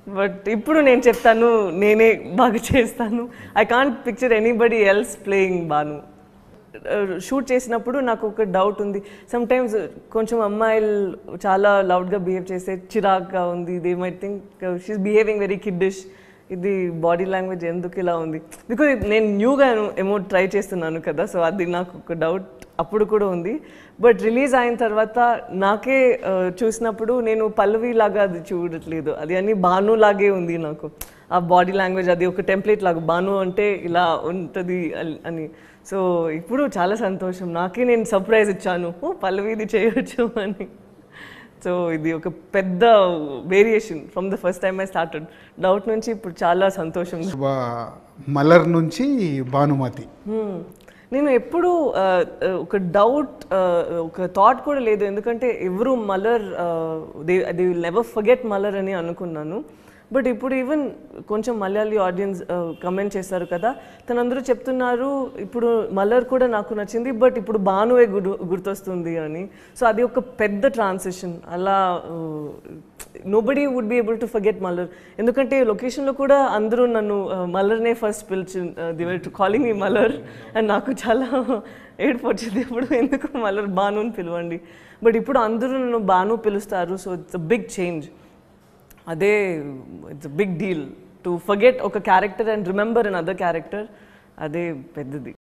But ఇప్పుడు నేను చెప్తాను నేనే బాగా చేస్తాను I can't picture anybody else playing Banu shoot చేసినప్పుడు నాకు ఒక డౌట్ ఉంది సమ్ టైమ్స్ కొంచెం అమ్మాయిలు చాలా లౌడ్గా బిహేవ్ చేస్తే చిరాగ్గా ఉంది they may think she behaving very kiddish ఇది బాడీ లాంగ్వేజ్ ఎందుకు ఇలా ఉంది బికాజ్ నేను న్యూగా ఏమో ట్రై చేస్తున్నాను కదా సో అది నాకు ఒక డౌట్ అప్పుడు కూడా ఉంది బట్ రిలీజ్ అయిన తర్వాత నాకే ఆ, చూసినప్పుడు నేను పల్లవి లాగా అది చూడట్లేదు అది అన్ని భాను లాగే ఉంది నాకు ఆ బాడీ లాంగ్వేజ్ అది ఒక టెంప్లెట్ లాగా భాను అంటే ఇలా ఉంటుంది అల్- అని సో ఇప్పుడు చాలా సంతోషం నాకే నేను సర్ప్రైజ్ ఇచ్చాను ఓ పల్లవి ఇది చేయొచ్చు అని సో ఇది ఒక పెద్ద variation from the first time I started out నుంచి ఇప్పుడు చాలా సంతోషం వా- మలర్ నుంచి భానుమతి Hmm. నేను ఎప్పుడు ఆ, ఆ, ఒక డౌట్ ఒక థాట్ కూడా లేదు ఎందుకంటే ఎవరు Malar they they will never forget Malar అని అనుకున్నాను బట్ ఇప్పుడు ఈవెన్ కొంచెం మలయాళీ ఆడియన్స్ కమెంట్ చేస్తారు కదా తనందరూ చెప్తున్నారు ఇప్పుడు మలర్ కూడా నాకు నచ్చింది బట్ ఇప్పుడు భానువే గుర్తు గుర్తొస్తుంది అని సో అది ఒక పెద్ద ట్రాన్సిషన్ అలా nobody would be able to forget Mallar ఎందుకంటే లొకేషన్లో కూడా అందరూ నన్ను uh, మల్లర్నే ఫస్ట్ పిలిచి they were to calling me Mallar and నాకు చాలా ఏడుపు వచ్చింది ఇప్పుడు ఎందుకు మల్లర్ బాను అని పిలవండి బట్ ఇప్పుడు అందరూ నన్ను బాను పిలుస్తారు so it's a big change అదే it's a big deal to forget ఒక character and remember another character అదే పెద్దది